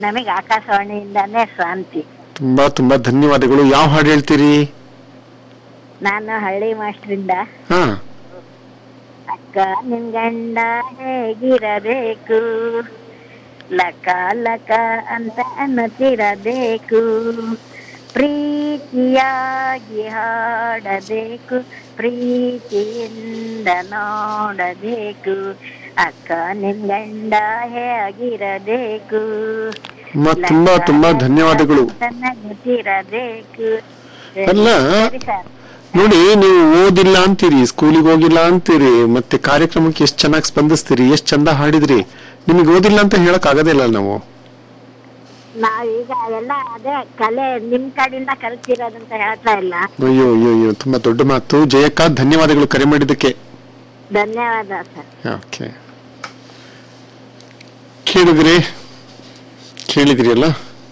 ನಮಗೆ ಆಕಾಶವಾಣಿಯಿಂದಾನೇ ಶಾಂತಿ ತುಂಬಾ ತುಂಬಾ ಧನ್ಯವಾದಗಳು ಯಾವ ಹಾಡು ಹೇಳ್ತೀರಿ ನಾನು ಹಳ್ಳಿ ಮಾಸ್ಟ್ರಿಂದ ಹಾ ಅಕ್ಕ ನಿನ್ ಗಂಡ ಹೇಗಿರಬೇಕು ಲಕ ಲಕ ಅಂತ ಅನ್ನತಿರಬೇಕು ಪ್ರೀತಿಯಾಗಿ ಹಾಡಬೇಕು ಪ್ರೀತಿಯಿಂದ ನೋಡಬೇಕು ಅಕ್ಕ ನಿನ್ ಗಂಡ ಹೇಗಿರಬೇಕು ಅಮ್ಮ, ತುಂಬಾ ತುಂಬಾ ಧನ್ಯವಾದಗಳು ಗೊತ್ತಿರಬೇಕು ಅಲ್ಲ, ಸರಿ ಸರ್ ನೋಡಿ ನೀವು ಓದಿಲ್ಲ ಅಂತೀರಿ ಸ್ಕೂಲಿಗೆ ಹೋಗಿಲ್ಲ ಅಂತೀರಿ ಮತ್ತೆ ಕಾರ್ಯಕ್ರಮಕ್ಕೆ ಎಷ್ಟು ಚೆನ್ನಾಗಿ ಸ್ಪಂದಿಸ್ತೀರಿ ಎಷ್ಟು ಚಂದ ಹಾಡಿದ್ರಿ ನಿಮಗೆ ಓದಿಲ್ಲ ಅಂತ ಹೇಳಕ್ ಆಗೋದಿಲ್ಲ ನಾವು ನಾವೀಗ ಎಲ್ಲ ಅದೇ ಕಲೆ ನಿಮ್ ಕಡೆಯಿಂದ ಕಲ್ತಿರೋದಂತ ಹೇಳ್ತಾ ಇಲ್ಲ ಅಯ್ಯೋ ಅಯ್ಯೋ ಅಯ್ಯೋ ತುಂಬಾ ದೊಡ್ಡ ಮಾತು ಜಯಕ್ಕ ಧನ್ಯವಾದಗಳು ಕರೆ ಮಾಡಿದ್ದಕ್ಕೆ ಧನ್ಯವಾದ ಸರ್ ಓಕೆ ಕೇಳಿದ್ರಿ ಕೇಳಿದ್ರಿ ಅಲ್ಲ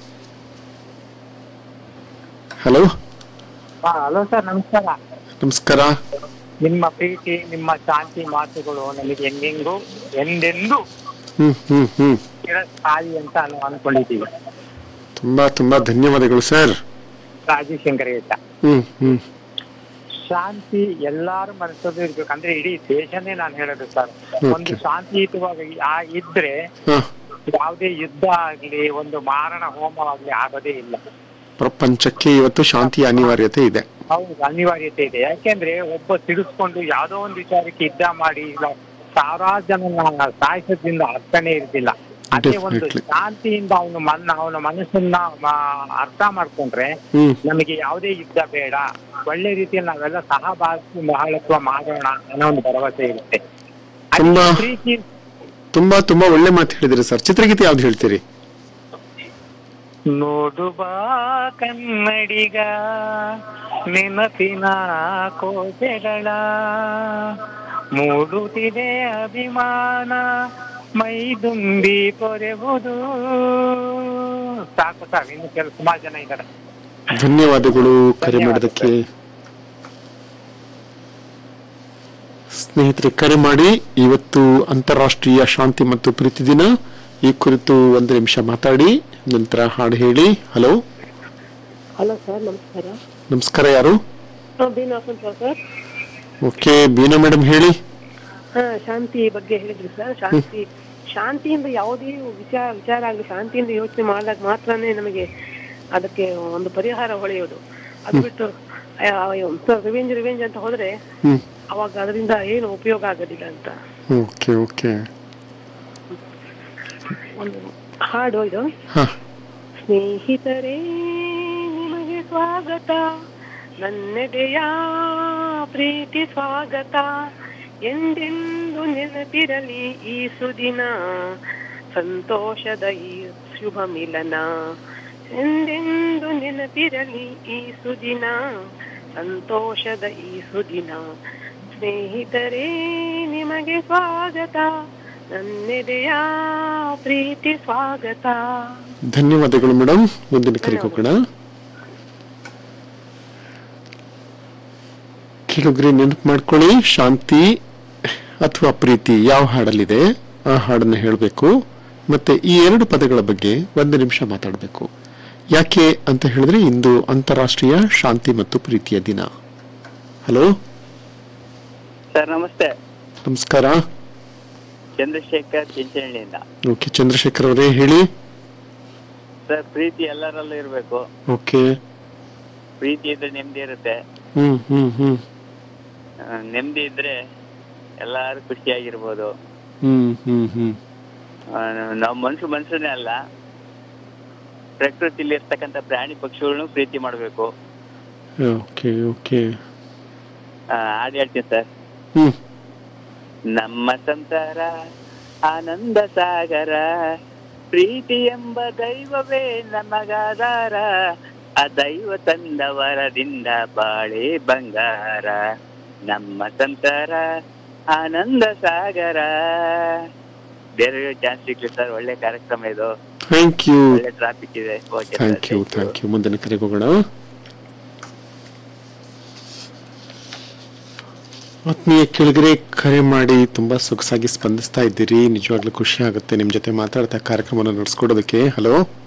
ಹಲೋ ಹಾ ಹಲೋ ಸರ್ ನಮಸ್ಕಾರ ನಮಸ್ಕಾರ ನಿಮ್ಮ ಪ್ರೀತಿ ನಿಮ್ಮ ಶಾಂತಿ ಮಾತುಗಳು ನಮಗೆ ಹೆಂಗೆಂಗು ಎಂದೆಂದು ಹ್ಮ್ ಹ್ಮ್ ಹ್ಮ್ ಚಿರಸ್ಥಾಯಿ ಅಂತ ನಾವು ಅನ್ಕೊಂಡಿದ್ದೀವಿ ತುಂಬಾ ತುಂಬಾ ಧನ್ಯವಾದಗಳು ಸರ್ ರಾಜೀವ್ ಶಂಕರೇಶ ಹ್ಮ್ ಹ್ಮ್ ಶಾಂತಿ ಎಲ್ಲಾರ ಮನಸ್ಸಲ್ಲೂ ಇರ್ಬೇಕು ಅಂದ್ರೆ ಇಡೀ ದೇಶನೇ ನಾನು ಹೇಳೋದು ಸರ್ ಒಂದು Okay. ಶಾಂತಿಯುತವಾಗಿ ಆ ಇದ್ರೆ ಹಾ ಯಾವುದೇ ಯುದ್ಧ ಆಗ್ಲಿ ಒಂದು ಮಾರಣ ಹೋಮವಾಗ್ಲಿ ಆಗೋದೇ ಇಲ್ಲ ಪ್ರಪಂಚಕ್ಕೆ ಇವತ್ತು ಶಾಂತಿಯ ಅನಿವಾರ್ಯತೆ ಇದೆ ಹೌದು ಅನಿವಾರ್ಯತೆ ಇದೆ ಯಾಕೆಂದ್ರೆ ಒಬ್ಬ ಸಿಡಿಸ್ಕೊಂಡು ಯಾವ್ದೋ ಒಂದು ವಿಚಾರಕ್ಕೆ ಯುದ್ಧ ಮಾಡಿ ಇಲ್ಲ ಸಾವಿರಾರು ಜನ ಸಾಯಿಸೋದ್ರಿಂದ ಅರ್ಥನೇ ಇರ್ತಿಲ್ಲ ಅದೇ ಒಂದು Definitely. ಶಾಂತಿಯಿಂದ ಅವನು ಮನ್ನ ಅವನ ಮನಸ್ಸನ್ನ ಮ- ಅರ್ಥ ಮಾಡ್ಕೊಂಡ್ರೆ ಹ್ಮ್ ನಮಗೆ ಯಾವುದೇ ಯುದ್ಧ ಬೇಡ ಒಳ್ಳೆ ರೀತಿಯಲ್ಲಿ ನಾವೆಲ್ಲ ಸಹಭಾಗಿ ಬಹಳತ್ವ ಮಾಡೋಣ ಅನ್ನೋ ಒಂದು ಭರವಸೆ ಇರುತ್ತೆ ಅದೇ ತುಂಬಾ- ಪ್ರೀತಿ ತುಂಬಾ ತುಂಬಾ ಒಳ್ಳೆ ಮಾತು ಹೇಳಿದ್ರಿ ಸರ್ ಚಿತ್ರಗೀತೆ ಯಾವ್ದು ಹೇಳ್ತೀರಿ ನೋಡು ಬಾ ಕನ್ನಡಿಗ ನೆನಪಿನ ಕೋಟೆಗಳ ಮೂಡುತ್ತಿದೆ ಅಭಿಮಾನ ಮೈದುಂಬಿ ಪೊರೆವುದು ಸಾಕು ಸರ್ ಇನ್ನು ಕೆಲವು ಸುಮಾರು ಜನ ಇದ್ದಾರೆ ಧನ್ಯವಾದಗಳು ಕರೆ ಧನ್ಯವಾದ ಮಾಡೋದಕ್ಕೆ ಸ್ನೇಹಿತರೆ ಕರೆ ಮಾಡಿ ಇವತ್ತು ಅಂತಾರಾಷ್ಟ್ರೀಯ ಶಾಂತಿ ಮತ್ತು ಪ್ರೀತಿ ದಿನ ಈ ಕುರಿತು ಒಂದು ನಿಮಿಷ ಮಾತಾಡಿ ನಂತರ ಹಾಡು ಹೇಳಿ ಹಲೋ ಹಲೋ ಸರ್ ನಮಸ್ಕಾರ ನಮಸ್ಕಾರ ಯಾರು Beena Vasantha sir okay Beena madam ಹೇಳಿ ಹಾ ಶಾಂತಿ ಬಗ್ಗೆ ಹೇಳಿದ್ರಿ ಸರ್ ಶಾಂತಿ ಶಾಂತಿಯಿಂದ ಯಾವುದೇ ವಿಚಾರ ವಿಚಾರ ಆಗಲಿ ಶಾಂತಿಯಿಂದ ಯೋಚನೆ ಮಾಡಿದಾಗ ಮಾತ್ರನೇ ನಮಗೆ ಅದಕ್ಕೆ ಒಂದು ಪರಿಹಾರ ಹೊಳೆಯೋದು ಅದು ಬಿಟ್ಟು ರಿವೆಂಜ್ ರಿವೆಂಜ್ ಅಂತ ಹೋದ್ರೆ ಹ್ಮ್ ಅವಾಗ ಅದರಿಂದ ಏನು ಉಪಯೋಗ ಆಗೋದಿಲ್ಲ ಅಂತ ಓಕೆ ಓಕೆ ಒಂದು ಹಾಡು ಇದು ಹಾ ಸ್ನೇಹಿತರೇ ನಿಮಗೆ ಸ್ವಾಗತ ನನ್ನೆದೆಯ ಪ್ರೀತಿ ಸ್ವಾಗತ ಎಂದೆಂದು ನೆನಪಿರಲಿ ಈ ಸುದಿನ ಸಂತೋಷದ ಈ ಶುಭ ಮಿಲನ ಎಂದೆಂದು ನೆನಪಿರಲಿ ಈ ಸುದಿನ ಸಂತೋಷದ ಈ ಸುದಿನ ಸ್ನೇಹಿತರೇ ನಿಮಗೆ ಸ್ವಾಗತ ನನ್ನೆದೆಯ ಪ್ರೀತಿ ಸ್ವಾಗತ ಧನ್ಯವಾದಗಳು ಮೇಡಮ್ ಮುಂದಿನ ಕರೆಗೆ ಹೋಗೋಣ ಕೆಲವೊಬ್ರಿ ನೆನಪು ಮಾಡ್ಕೊಳ್ಳಿ ಶಾಂತಿ ಅಥವಾ ಪ್ರೀತಿ ಯಾವ ಹಾಡಲ್ಲಿದೆ ಆ ಹಾಡನ್ನ ಹೇಳಬೇಕು ಮತ್ತೆ ಈ ಎರಡು ಪದಗಳ ಬಗ್ಗೆ ಒಂದು ನಿಮಿಷ ಮಾತಾಡಬೇಕು ಯಾಕೆ ಅಂತ ಹೇಳಿದ್ರೆ ಇಂದು ಅಂತಾರಾಷ್ಟ್ರೀಯ ಶಾಂತಿ ಮತ್ತು ಪ್ರೀತಿಯ ದಿನ ಹಲೋ ಸರ್ ನಮಸ್ತೆ ನಮಸ್ಕಾರ ಚಂದ್ರಶೇಖರ್ ಚಿಂಚನಹಳ್ಳಿಯಿಂದ ಓಕೆ ಚಂದ್ರಶೇಖರ್ ಅವರೇ ಹೇಳಿ ಸರ್ ಪ್ರೀತಿ ಎಲ್ಲರಲ್ಲೂ ಇರಬೇಕು ಓಕೆ ಪ್ರೀತಿ ಇದ್ರೆ ನೆಮ್ಮದಿ ಇರುತ್ತೆ ಹ್ಮ್ ಹ್ಮ್ ಹ್ಮ್ ಆ, ನೆಮ್ಮದಿ ಇದ್ರೆ ಎಲ್ಲಾರು ಖುಷಿಯಾಗಿರ್ಬೋದು ಹ್ಮ್ ಹ್ಮ್ ಹ್ಮ್ ಆ, ನಾವು ಮನುಷ್ಯ ಮನುಷ್ಯನೇ ಅಲ್ಲ ಪ್ರಕೃತಿಲಿ ಇರ್ತಕ್ಕಂಥ ಪ್ರಾಣಿ ಪಕ್ಷಿಗಳನ್ನು ಪ್ರೀತಿ ಮಾಡಬೇಕು ಓಕೆ ಓಕೆ ಹಾಡು ಹೇಳ್ತೀನಿ ಸರ್ ಹ್ಮ್ ನಮ್ಮ ಸಂಸಾರ ಆನಂದ ಸಾಗರ ಪ್ರೀತಿ ಎಂಬ ದೈವವೇ ನಮಗಾಧಾರ ಆ ದೈವ ತಂದ ವರದಿಂದ ಬಾಳೆ ಬಂಗಾರ ನಮ್ಮ ಸಂಸಾರ ಆನಂದ ಸಾಗರ ಬೇರೆ ಚಾನ್ಸ್ ಸಿಗ್ಲಿ ಸರ್ ಒಳ್ಳೆ ಕಾರ್ಯಕ್ರಮ ಇದು ಥ್ಯಾಂಕ್ ಯು ಒಳ್ಳೆ ಟ್ರಾಫಿಕ್ ಇದೆ okay thank you thank you ಮುಂದಿನ ಕರೆಗೆ ಹೋಗೋಣ ಆತ್ಮೀಯ ಕೆಳಗರೆ ಕರೆ ಮಾಡಿ ತುಂಬಾ ಸೊಗಸಾಗಿ ಸ್ಪಂದಿಸ್ತಾ ಇದ್ದೀರಿ ನಿಜವಾಗ್ಲೂ ಖುಷಿ ಆಗುತ್ತೆ ನಿಮ್ ಜೊತೆ ಮಾತಾಡ್ತಾ ಕಾರ್ಯಕ್ರಮವನ್ನು ನಡೆಸ್ಕೊಡೋದಕ್ಕೆ ಹಲೋ